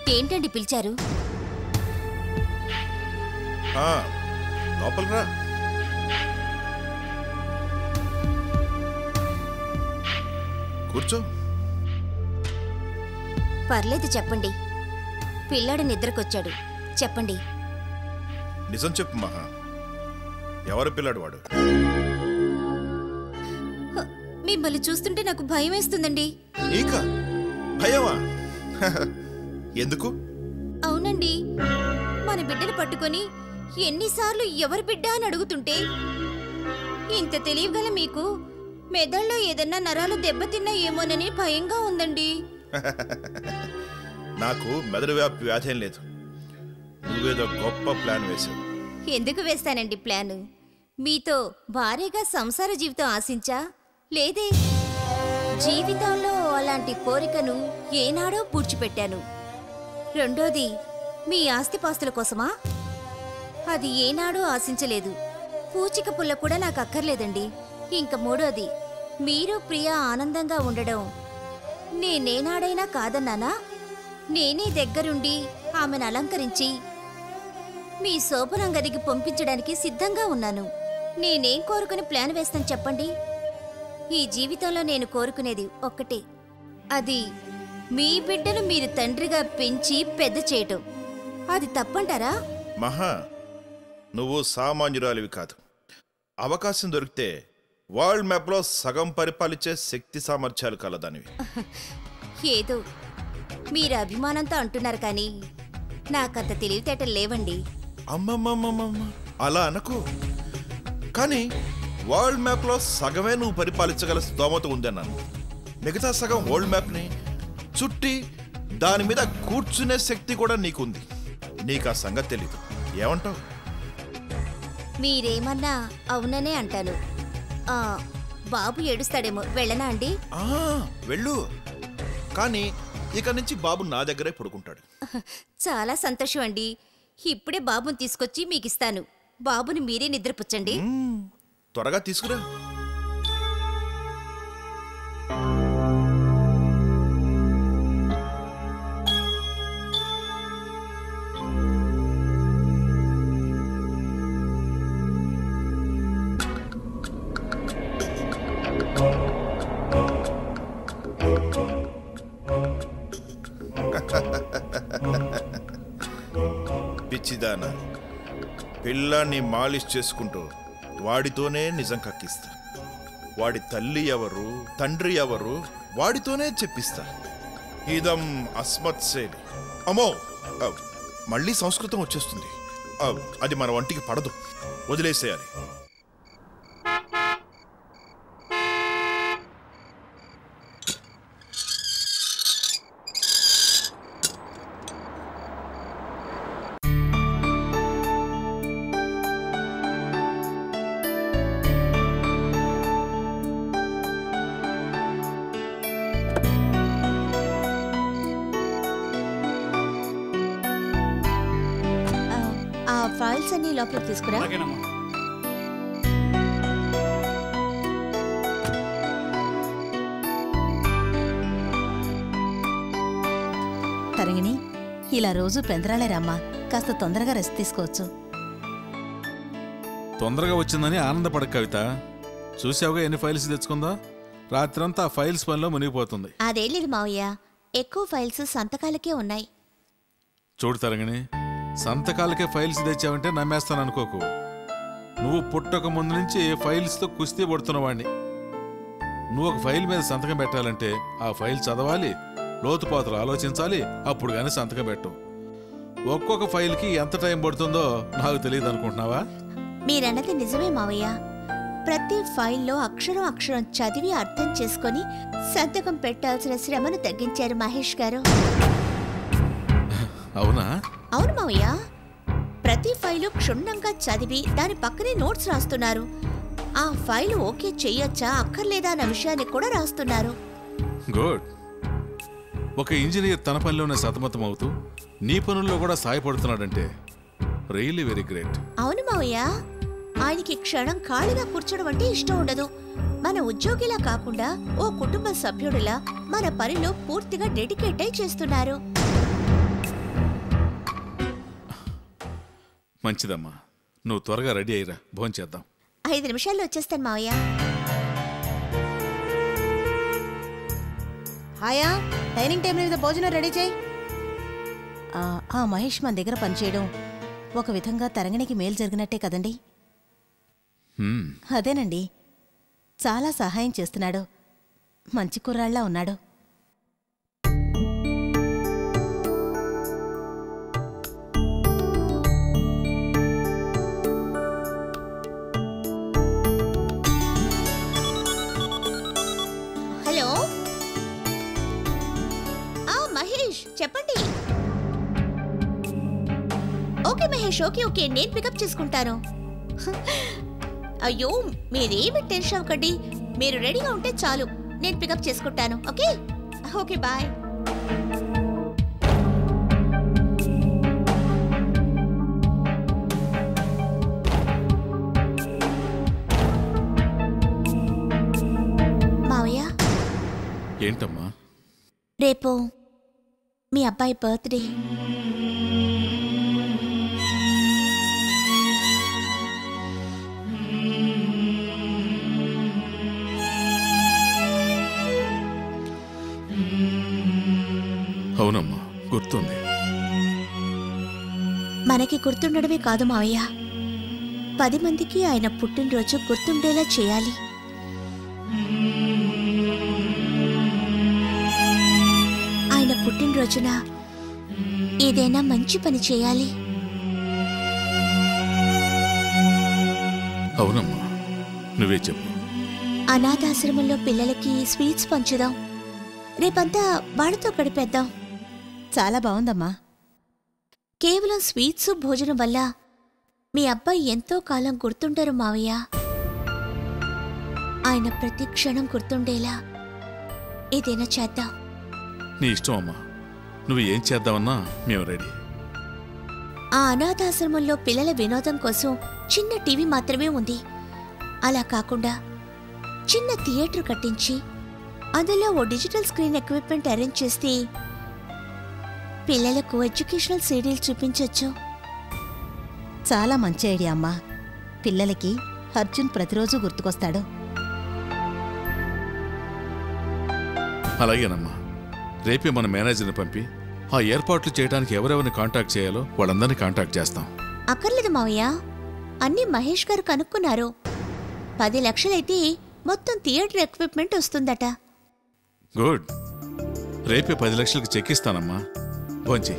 ఏంటండి పిలిచారు ఆ, లోపలికి రా కూర్చో పర్లేదు చెప్పండి పిల్లాడు నిద్రకొచ్చాడు చెప్పండి నిజం చెప్పు మహా ఎవరు పిల్లాడు వాడు హ, మిమ్మల్ని చూస్తుంటే నాకు భయం వేస్తుందండి నీక భయమా ఎందుకు అవునండి మన బిడ్డను పట్టుకొని ఎన్నిసార్లు ఎవరి బిడ్డ అని అడుగుతుంటే ఇంత తెలియగల మీకు మెదడులో ఏదన్నా నరాలు దెబ్బతిన్నా ఏమోనని భయంగా ఉందండి నాకు మెదడు వ్యాపి వ్యాధేం లేదు నువ్వేదో గొప్ప ప్లాన్ వేసావు ఎందుకు వేస్తానండి ప్లాను మీతో భారీగా సంసార జీవితం ఆశించా లేదే జీవితంలో అలాంటి కోరికను ఏనాడో పూడ్చిపెట్టాను రెండోది మీ ఆస్తిపాస్తుల కోసమా అది ఏనాడో ఆశించలేదు పూచిక పుల్ల కూడా నాకు అక్కర్లేదండి ఇంక మూడోది మీరు ప్రియా ఆనందంగా ఉండడం నేనేనాడైనా కాదన్నానా నేనే దగ్గరుండి ఆమెను అలంకరించి మీ శోభనం గదికి పంపించడానికి సిద్ధంగా ఉన్నాను నేనేం కోరుకుని ప్లాన్ వేస్తాను చెప్పండి ఈ జీవితంలో నేను కోరుకునేది ఒక్కటే అది మీ బిడ్డను మీరు తండ్రిగా పెంచి పెద్ద చేయటం అది తప్పంటారా మహా నువ్వు సామాన్యురాలివి కాదు అవకాశం దొరికితే వరల్డ్ మ్యాప్లో సగం పరిపాలించే శక్తి సామర్థ్యాలు కలదానివి ఏదో మీరు అభిమానంతో అంటున్నారు కానీ నాకంత తెలివితేటలు లేవండి అమ్మమ్మమ్మమ్మమ్మ అలా అనకు కానీ వరల్డ్ మ్యాప్లో సగమే నువ్వు పరిపాలించగల స్తోమత ఉందన్నాను మిగతా సగం వరల్డ్ మ్యాప్ని చుట్టి దాని మీద కూర్చునే శక్తి కూడా నీకుంది నీకు ఆ సంగతి తెలీదు ఏమంటావు మీరేమన్నా అవుననే అంటాను ఆ, బాబు ఏడుస్తాడేమో వెళ్ళనా అండి ఆ, వెళ్ళు కానీ ఇక నుంచి బాబు నా దగ్గరే పడుకుంటాడు చాలా సంతోషం అండి ఇప్పుడే బాబుని తీసుకొచ్చి మీకు ఇస్తాను బాబుని మీరే నిద్రపుచ్చండి మ్మ్, త్వరగా తీసుకురా పిచ్చిదానా పిల్లాన్ని మాలిష్ చేసుకుంటూ వాడితోనే నిజం కక్కిస్తా వాడి తల్లి ఎవరు తండ్రి ఎవరు వాడితోనే చెప్పిస్తా ఇదం అస్మత్ సేని అమ్మో ఆ, మళ్ళీ సంస్కృతం వచ్చేస్తుంది ఆ, అది మన వంటికి పడదు వదిలేసేయాలి ఆ ఫైల్స్ అన్ని లోపలికి తీసుకురా అలాగేనమ్మా తరిగిని ఇలా రోజు పెందరాలేరమ్మా కాస్త తొందరగా రెస్ట్ తీసుకోవచ్చు తొందరగా వచ్చిందని ఆనందపడ కవిత చూసావుగా ఎన్ని ఫైల్స్ తెచ్చుకుందో రాత్రంతా ఆ ఫైల్స్ పనిలో మునిగిపోతుంది అదేం లేదు మావయ్య ఎక్కువ ఫైల్స్ సంతకాలకే ఉన్నాయి చూడు తరగని సంతకాలకే ఫైల్స్ తెచ్చావంటే నమ్మేస్తాను అనుకోకు నువ్వు పుట్టక ముందు నుంచి ఫైల్స్తో కుస్తీ పడుతున్నవాడిని నువ్వు ఒక ఫైల్ మీద సంతకం పెట్టాలంటే ఆ ఫైల్ చదవాలి లోతుపాతులు ఆలోచించాలి అప్పుడు కానీ సంతకం పెట్టవు ఒక్కొక్క ఫైల్కి ఎంత టైం పడుతుందో నాకు తెలియదు అనుకుంటున్నావా మీరన్నది నిజమే మావయ్య ప్రతి ఫైల్లో అక్షరం అక్షరం చదివి అర్థం చేసుకొని సంతకం పెట్టాల్సిన శ్రమను తగ్గించారు మహేష్ గారు అవునా అవును మావయ్య ప్రతి ఫైలు క్షుణ్ణంగా చదివి దాని పక్కనే నోట్స్ రాస్తున్నారు ఆ ఫైలు ఓకే చెయ్యొచ్చా అక్కర్లేదా అన్న విషయాన్ని కూడా రాస్తున్నారు గుడ్ ఒక ఇంజనీర్ తన పనిలోనే సతమతం అవుతూ నీ పనుల్లో కూడా సాయపడుతున్నాడంటే రియల్లీ వెరీ గ్రేట్ అవును మావయ్య ఆయనకి క్షణం ఖాళీగా కూర్చోడం అంటే ఇష్టం ఉండదు మన ఉద్యోగిలా కాకుండా ఓ కుటుంబ సభ్యుడిలా మన పనిలో పూర్తిగా డెడికేట్ అయి చేస్తున్నారు మంచిదమ్మా నువ్వు త్వరగా రెడీ అయ్యిరా భోంచేద్దాం ఐదు నిమిషాల్లో వచ్చేస్తాను మావయ్య హాయా డైనింగ్ టేబుల్ మీద భోజనం రెడీ చేయి ఆ, ఆ మహేష్ మన దగ్గర పనిచేయడం ఒక విధంగా తరంగిణికి మేలు జరిగినట్టే కదండి హ్మ్, అదేనండి చాలా సహాయం చేస్తున్నాడు మంచి కుర్రాళ్ళ ఉన్నాడు హలో ఆ మహేష్ చెప్పండి ఓకే మహేష్ ఓకే ఓకే నేను పికప్ చేసుకుంటాను అయ్యో మీరేమి టెన్షన్ అవ్వకండి మీరు రెడీగా ఉంటే చాలు నేను పికప్ చేసుకుంటాను ఓకే ఓకే బాయ్ మావయ్య ఏంటమ్మా రేపు మీ అబ్బాయి బర్త్డే అవునమ్మా గుర్తుంది మనకి గుర్తుండడమే కాదు మావయ్య పది మందికి ఆయన పుట్టినరోజు గుర్తుండేలా చేయాలి ఆయన పుట్టినరోజున ఏదైనా మంచి పని చేయాలి అవునమ్మా నువ్వే చెప్పు అనాథాశ్రమంలో పిల్లలకి స్వీట్స్ పంచుదాం రేపంతా వాళ్ళతో గడిపేద్దాం చాలా బాగుందమ్మా కేవలం స్వీట్స్ భోజనం వల్ల మీ అబ్బాయి ఎంతో కాలం గుర్తుంటారు మావయ్య ఆయన ప్రతి క్షణం గుర్తుండేలా ఏదైనా చేద్దాం నీ ఇష్టం అమ్మా నువ్వు ఏం చేద్దామన్నా మేము రెడీ ఆ అనాథాశ్రమంలో పిల్లల వినోదం కోసం చిన్న టీవీ మాత్రమే ఉంది అలా కాకుండా చిన్న థియేటర్ కట్టించి అందులో ఓ డిజిటల్ స్క్రీన్ ఎక్విప్మెంట్ అరేంజ్ చేస్తే పిల్లలకు ఎడ్యుకేషనల్ సీరియల్ చూపించొచ్చు చాలా మంచి ఐడియా అమ్మా పిల్లలకి అర్జున్ ప్రతిరోజు గుర్తుకొస్తాడు అలాగేనమ్మా రేపే మన మేనేజర్ని పంపి ఆ ఏర్పాట్లు చేయడానికి ఎవరెవరిని కాంటాక్ట్ చేయాలో వాళ్ళందరినీ కాంటాక్ట్ చేస్తాం అక్కర్లేదు మావయ్య అన్నీ మహేష్ గారు కనుక్కున్నారు పది లక్షలైతే మొత్తం థియేటర్ ఎక్విప్మెంట్ వస్తుందట గుడ్ రేపే పది లక్షలకి చెక్ ఇస్తానమ్మా భోంచి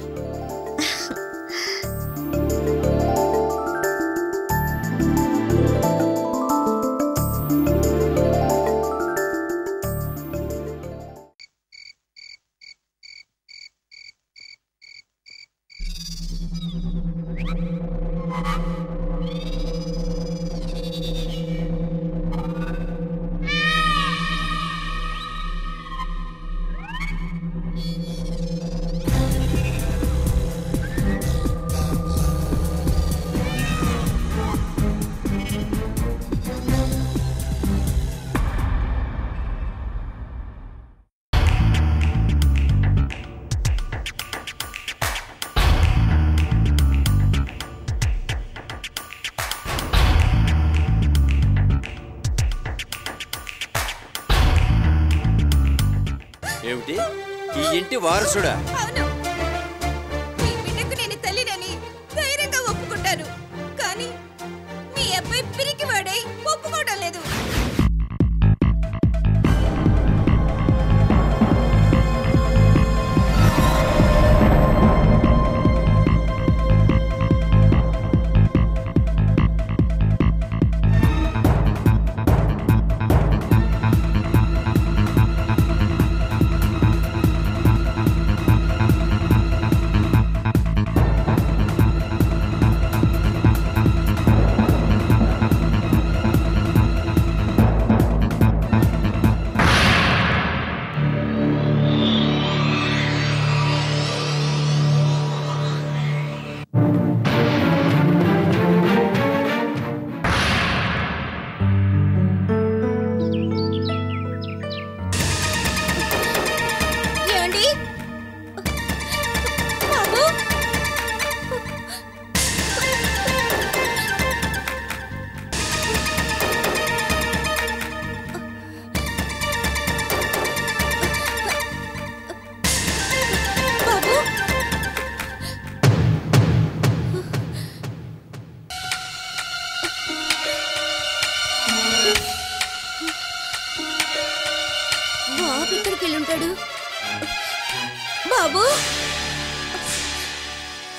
ఏమిటి ఈ ఇంటి వారసుడా అవును మీ బిడ్డకు నేను తల్లినని ధైర్యంగా ఒప్పుకుంటాను కానీ మీ అబ్బాయి పిరికి వాడై ఒప్పుకోవడం లేదు ఆ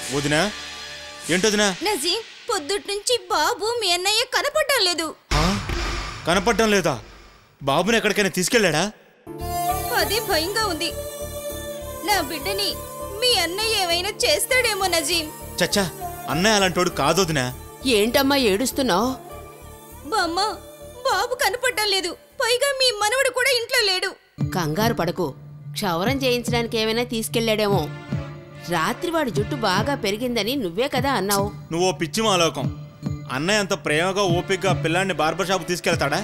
వదినా ఏంటొదినా నజీం పొద్దుటి నుంచి బాబు మీ అన్నయ్య కనపడడం లేదు కనపడటం లేదా బాబుని ఎక్కడికైనా తీసుకెళ్ళాడా అదే భయంగా ఉంది నా బిడ్డని మీ అన్నయ్య ఏమైనా చేస్తాడేమో నజీం చచ్చా అన్నయ్య అలాంటోడు కాదొదినా ఏంటమ్మా ఏడుస్తున్నావు బామ్మ బాబు కనపడడం లేదు పైగా మీ మనవడు కూడా ఇంట్లో లేడు కంగారు పడకు క్షవరం చేయించడానికి ఏమైనా తీసుకెళ్ళాడేమో రాత్రి వాడి జుట్టు బాగా పెరిగిందని నువ్వే కదా అన్నావు నువ్వు ఓ పిచ్చి మాలోకం అన్నయ్య అంత ప్రేమగా ఓపికగా పిల్లాన్ని బార్బర్ షాప్ తీసుకెళ్తాడా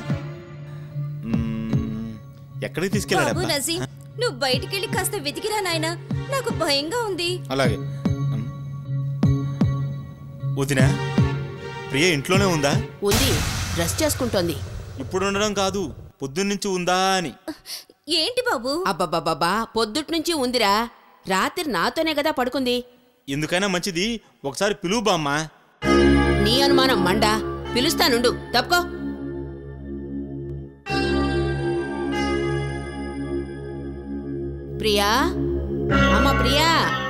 మ్మ్, ఎక్కడికి బాబు తీసుకెళ్ళాడా నజీం నువ్వు బయటికెళ్ళి కాస్త వెతికిరా నాయనా నాకు భయంగా ఉంది అలాగే మ్. వదినా ప్రియ ఇంట్లోనే ఉందా ఉంది డ్రెస్ చేసుకుంటోంది ఇప్పుడు ఉండడం కాదు పొద్దున్నుంచి ఉందా అని ఏంటి బాబు అబ్బబ్బబ్బబ్బా పొద్దుటి నుంచి ఉందిరా రాత్రి నాతోనే కదా పడుకుంది ఎందుకైనా మంచిది ఒకసారి పిలువు బామ్మా నీ అనుమానం మండా పిలుస్తానుండు తప్పుకో ప్రియా అమ్మ ప్రియా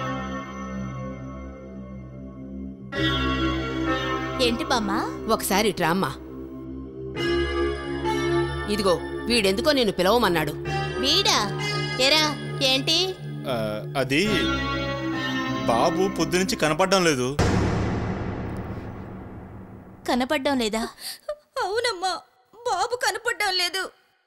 ఏంటి బామ్మా ఒకసారి ఇట్రా అమ్మా ఇదిగో వీడెందుకో నేను పిలవమన్నాడు వీడా ఎరా ఏంటి ఆ, అది బాబు పొద్దునుంచి కనపడడం లేదు కనపడ్డం లేదా అవునమ్మా బాబు కనపడడం లేదు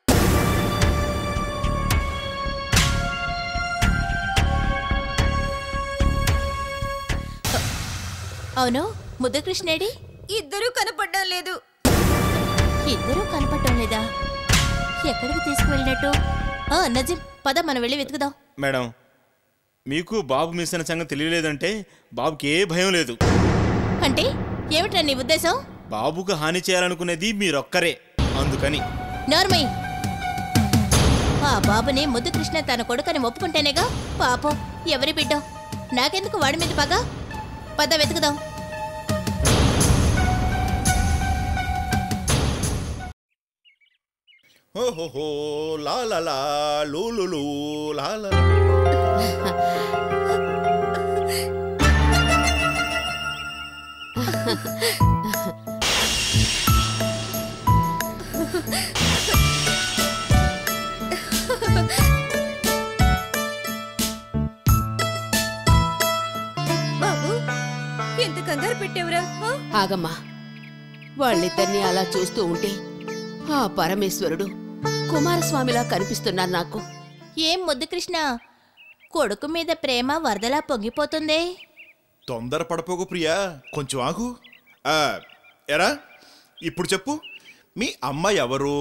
అవును ముద్దకృష్ణేడి ఇద్దరూ కనపడడం లేదు ఇద్దరూ కనపడటం లేదా ఎక్కడికి తీసుకువెళ్ళినట్టు ఆ, నజీం పద మనం వెళ్ళి వెతుకుదాం మేడం మీకు బాబు మిస్ అయిన సంగతి తెలియలేదంటే బాబుకి ఏ భయం లేదు అంటే ఏమిట్రా నీ ఉద్దేశం బాబుకు హాని చేయాలనుకునేది మీరొక్కరే అందుకని నార్మయ్య ఆ బాబుని ముద్దు కృష్ణ తన కొడుకని ఒప్పుకుంటేనేగా పాపం ఎవరి బిడ్డో నాకెందుకు వాడి మీద పగ పద వెతుకుదాం ఓహోహో లా లా లా లూ లు లూ, లా లా లా. బాబు ఎంత కంగారు పెట్టావురా ఆ? ఆగమ్మా వాళ్ళిద్దరినీ అలా చూస్తూ ఉంటే ఆ పరమేశ్వరుడు కుమారస్వామిలా కనిపిస్తున్నారు నాకు ఏం ముద్దు కృష్ణ కొడుకు మీద ప్రేమ వరదలా పొంగిపోతుందే తొందర పడపోకు ప్రియా కొంచెం ఆగు ఆ, ఎరా ఇప్పుడు చెప్పు మీ అమ్మ ఎవరు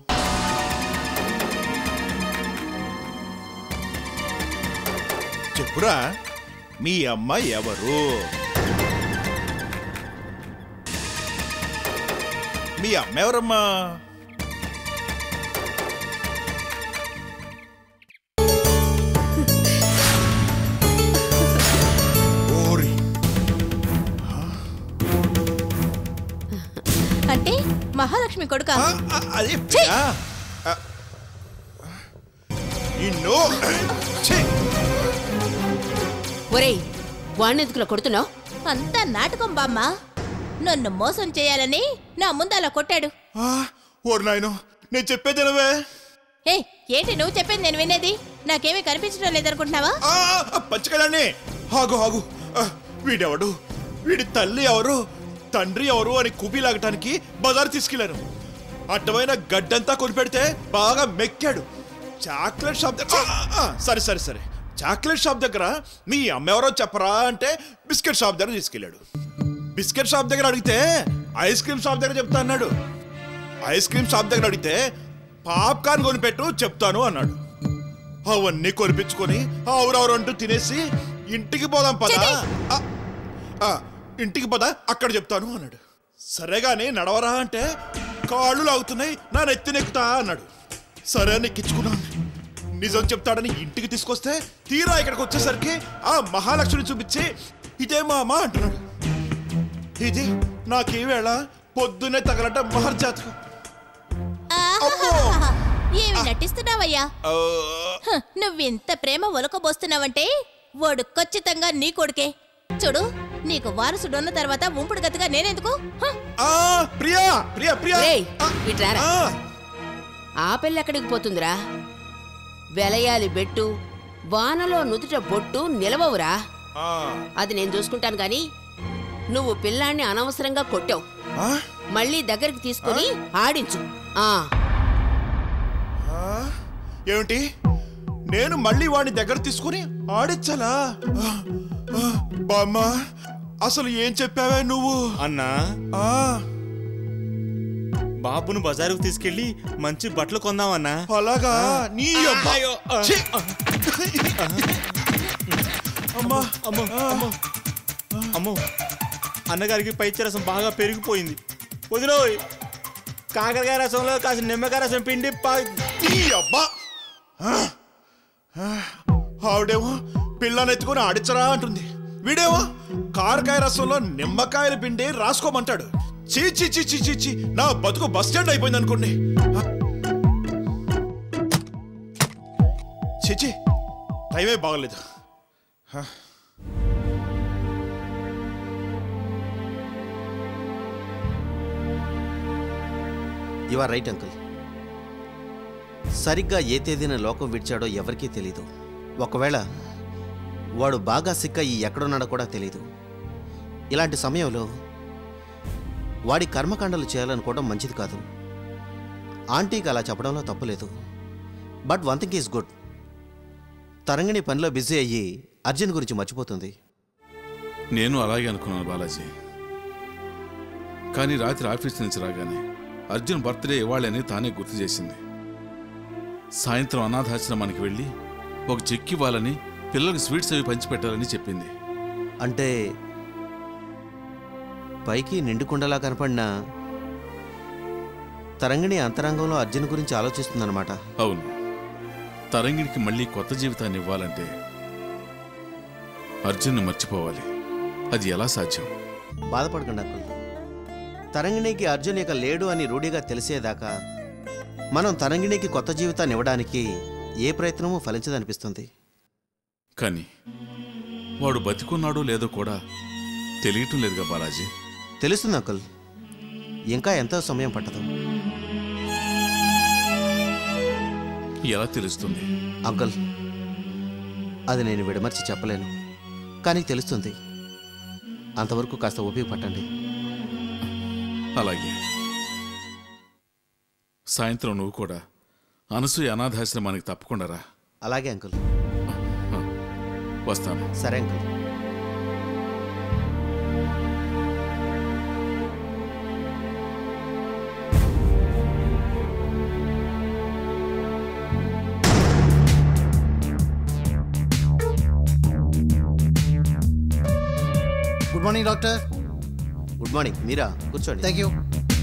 చెప్పురా మీ అమ్మ ఎవరు మీ అమ్మ ఎవరమ్మా ఓరి అంటే మహాలక్ష్మి కొడుక ఆ, ఆ, అదే ప్రియా ఆ, నిన్ను ఛీ! ఒరేయ్ వాణ్ణెందుకులా కొడుతున్నావు అంతా నాటకం బామ్మ నన్ను మోసం చేయాలని నా ముందు అలా కొట్టాడు ఆ, ఓరి నాయను నేను చెప్పేది వినవే ఏ ఏంటి నువ్వు చెప్పింది నేను వినేది నాకేమీ కనిపించడం లేదనుకుంటున్నావా ఆ, ఆ, పంచకడాన్ని ఆగు ఆగు ఆ, వీడెవడు వీడి తల్లి ఎవరు తండ్రి ఎవరు అని కుబి లాగటానికి బజారు తీసుకెళ్లాను అడ్డమైన గడ్డంతా కొనిపెడితే బాగా మెక్కాడు చాక్లెట్ షాప్ దగ్గర ఆ, ఆ, సరే సరే సరే చాక్లెట్ షాప్ దగ్గర మీ అమ్మ ఎవరో చెప్పరా అంటే బిస్కెట్ షాప్ దగ్గర తీసుకెళ్ళాడు బిస్కెట్ షాప్ దగ్గర అడిగితే ఐస్ క్రీమ్ షాప్ దగ్గర చెప్తా అన్నాడు ఐస్ క్రీమ్ షాప్ దగ్గర అడిగితే పాప్కార్న్ కొనిపెట్టు చెప్తాను అన్నాడు అవన్నీ కొనిపించుకొని ఆవురావురు అంటూ తినేసి ఇంటికి పోదాం పదా ఆ, ఆ, ఇంటికి పదా అక్కడ చెప్తాను అన్నాడు సరేగాని నడవరా అంటే కాళ్ళు లాగుతున్నాయి నా నెత్తినెక్కుతా అన్నాడు సరే అని ఎక్కించుకున్నాను నిజం చెప్తాడని ఇంటికి తీసుకొస్తే తీరా ఇక్కడికి వచ్చేసరికి ఆ మహాలక్ష్మిని చూపించి ఇదే మా అమ్మ అంటున్నాడు ఇది నాకీ వేళ పొద్దున్నే తగలట మహర్జాతకం అమ్మో! ఆహాహాహా. ఏమి నటిస్తున్నావయ్యా ఆ, హ, నువ్వింత ప్రేమ ఒలకబోస్తున్నావంటే వాడు ఖచ్చితంగా నీ కొడుకే చూడు నీకు వారసుడు ఉన్న తర్వాత ఉంపుడు గతిగా నేనెందుకు హ! ఆ, ప్రియా ప్రియా ప్రియా రేయ్ ఇట్రారా ఆ, ఆ పిల్ల ఎక్కడికి పోతుందిరా వెలయాలి బెట్టు వానలో నుదుట బొట్టు నిలవవురా ఆ, అది నేను చూసుకుంటాను గాని నువ్వు పిల్లాన్ని అనవసరంగా కొట్టావు ఆ, మళ్ళీ దగ్గరికి తీసుకుని ఆడించు ఆ ఆ, ఏమిటి నేను మళ్ళీ వాడిని దగ్గర తీసుకుని ఆడించాలా ఆ, ఆ, బామ్మ అసలు ఏం చెప్పావే నువ్వు అన్నా ఆ బాబును బజారుకు తీసుకెళ్ళి మంచి బట్టలు కొందామన్నా అలాగా నీ అబ్బా. అయ్యో, ఆ, ఛీ! అమ్మా అమ్మో అమ్మో అమ్మో అన్నగారికి పైత్య రసం బాగా పెరిగిపోయింది వదిలోయ్ కాకరకాయ రసంలో కాస్త నిమ్మకాయ రసం పిండి పా- నీ అబ్బా ఆ, ఆ, ఆవిడేమో పిల్లనెత్తుకుని ఆడించరా అంటుంది వీడేమో కారకాయ రసంలో నిమ్మకాయల పిండి రాసుకోమంటాడు చీ చీ చీ చీ చీ చీ నా బతుకు బస్ స్టాండ్ అయిపోయింది అనుకోండి ఆ. చీ చీ టైమే బాగలేదు ఆ. యు ఆర్ రైట్ అంకుల్ సరిగ్గా ఏ తేదీన లోకం విడిచాడో ఎవరికీ తెలీదు ఒకవేళ వాడు బాగా సిక్క ఈ ఎక్కడున్నాడో కూడా తెలీదు ఇలాంటి సమయంలో వాడి కర్మకాండలు చేయాలనుకోవడం మంచిది కాదు ఆంటీకి అలా చెప్పడంలో తప్పులేదు but one thing is good Tarangini పనిలో బిజీ అయ్యి అర్జున్ గురించి మర్చిపోతుంది నేను అలాగే అనుకున్నాను బాలాజీ కానీ రాత్రి ఆఫీస్ నుంచి రాగానే అర్జున్ బర్త్డే ఇవ్వాలని తానే గుర్తు చేసింది సాయంత్రం అనాథాశ్రమానికి వెళ్ళి ఒక చెక్ ఇవ్వాలని పిల్లలకు స్వీట్స్ అవి పంచిపెట్టాలని చెప్పింది అంటే పైకి నిండుకుండలా కనపడిన తరంగిణి అంతరంగంలో అర్జున్ గురించి ఆలోచిస్తుందన్నమాట అవును తరంగిడికి మళ్ళీ కొత్త జీవితాన్ని ఇవ్వాలంటే అర్జున్ని మర్చిపోవాలి అది ఎలా సాధ్యం బాధపడకండి అంకుల్ తరంగిణికి అర్జున్ ఇక లేడు అని రూఢిగా తెలిసేదాకా మనం తరంగిణికి కొత్త జీవితాన్ని ఇవ్వడానికి ఏ ప్రయత్నమూ ఫలించదనిపిస్తుంది కానీ వాడు బతికున్నాడో లేదో కూడా తెలియటం లేదుగా బాలాజీ తెలుస్తుంది అంకుల్ ఇంకా ఎంతో సమయం పట్టదు ఎలా తెలుస్తుంది అంకుల్ అది నేను విడమర్చి చెప్పలేను కానీ తెలుస్తుంది అంతవరకు కాస్త ఓపిక పట్టండి అలాగే సాయంత్రం నువ్వు కూడా అనసూయ అనాథాశ్రమానికి తప్పకుండా రా అలాగే అంకుల్ వస్తాను సరే uncle good morning doctor good morning Meera కూర్చోండి థ్యాంక్ యూ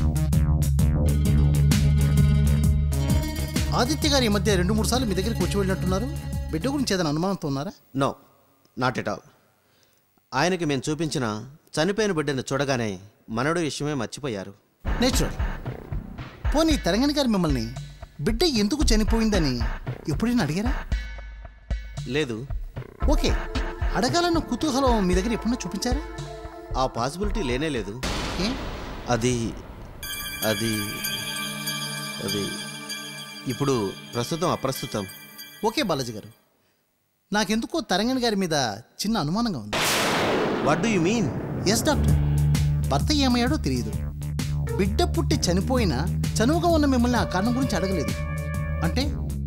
ఆదిత్య గారు ఈ మధ్య రెండు మూడు సార్లు మీ దగ్గరికి వచ్చి వెళ్ళినట్టున్నారు బిడ్డ గురించి ఏదైనా అనుమానంతో ఉన్నారా నో నాట్ ఎట్ ఆల్ ఆయనకి మేము చూపించిన చనిపోయిన బిడ్డను చూడగానే మనడు విషయమే మర్చిపోయారు నేచురల్ పోనీ తెలంగాణ గారు మిమ్మల్ని బిడ్డ ఎందుకు చనిపోయిందని ఎప్పుడైనా అడిగారా లేదు ఓకే అడగాలన్న కుతూహలం మీ దగ్గర ఎప్పుడన్నా చూపించారా ఆ పాసిబిలిటీ లేనే లేదు ఏ అది అది అది ఇప్పుడు ప్రస్తుతం అప్రస్తుతం ఓకే బాలాజీ గారు నాకెందుకో తరంగణి గారి మీద చిన్న అనుమానంగా ఉంది what do you mean yes doctor భర్త ఏమయ్యాడో తెలియదు బిడ్డ పుట్టి చనిపోయినా చనువుగా ఉన్న మిమ్మల్ని ఆ కారణం గురించి అడగలేదు అంటే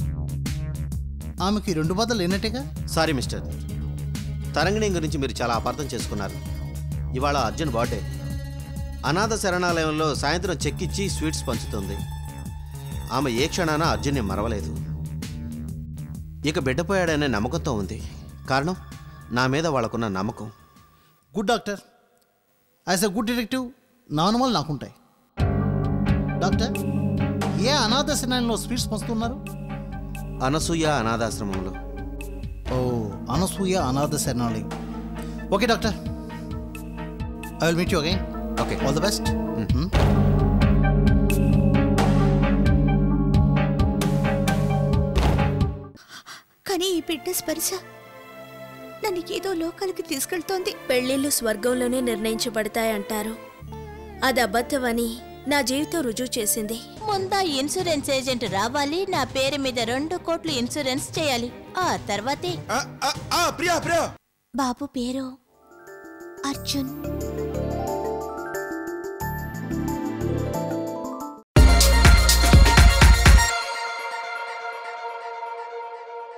ఆమెకి రెండు బాధలు లేనట్టేగా సారీ మిస్టర్ తరంగిణి గురించి మీరు చాలా అపార్థం చేసుకున్నారు ఇవాళ అర్జున్ బర్త్డే అనాథ శరణాలయంలో సాయంత్రం చెక్కిచ్చి స్వీట్స్ పంచుతుంది ఆమె ఏ క్షణాన అర్జున్ని మరవలేదు ఇక బిడ్డపోయాడనే నమ్మకంతో ఉంది కారణం నా మీద వాళ్ళకున్న నమ్మకం good doctor as a good detective నా అనుమానాలు నాకుంటాయి డాక్టర్ ఏ అనాథ శరణాలయంలో స్వీట్స్ పంచుతున్నారు అనసూయ అనాథాశ్రమంలో ఓ అనసూయ అనాథ శరణాలయం okay doctor I will meet you again okay all the best కానీ ఈ బిడ్డ స్పర్శ నన్ను ఏదో లోకాలకి తీసుకెళ్తోంది పెళ్లిళ్ళు స్వర్గంలోనే నిర్ణయించబడతాయంటారు అది అబద్ధమని నా జీవితం రుజువు చేసింది ముందా ఇన్సూరెన్స్ ఏజెంట్ రావాలి నా పేరు మీద రెండు కోట్లు ఇన్సూరెన్స్ చేయాలి ఆ తర్వాతే ఆ, ఆ, ఆ, ప్రియా ప్రియా బాబు పేరు అర్జున్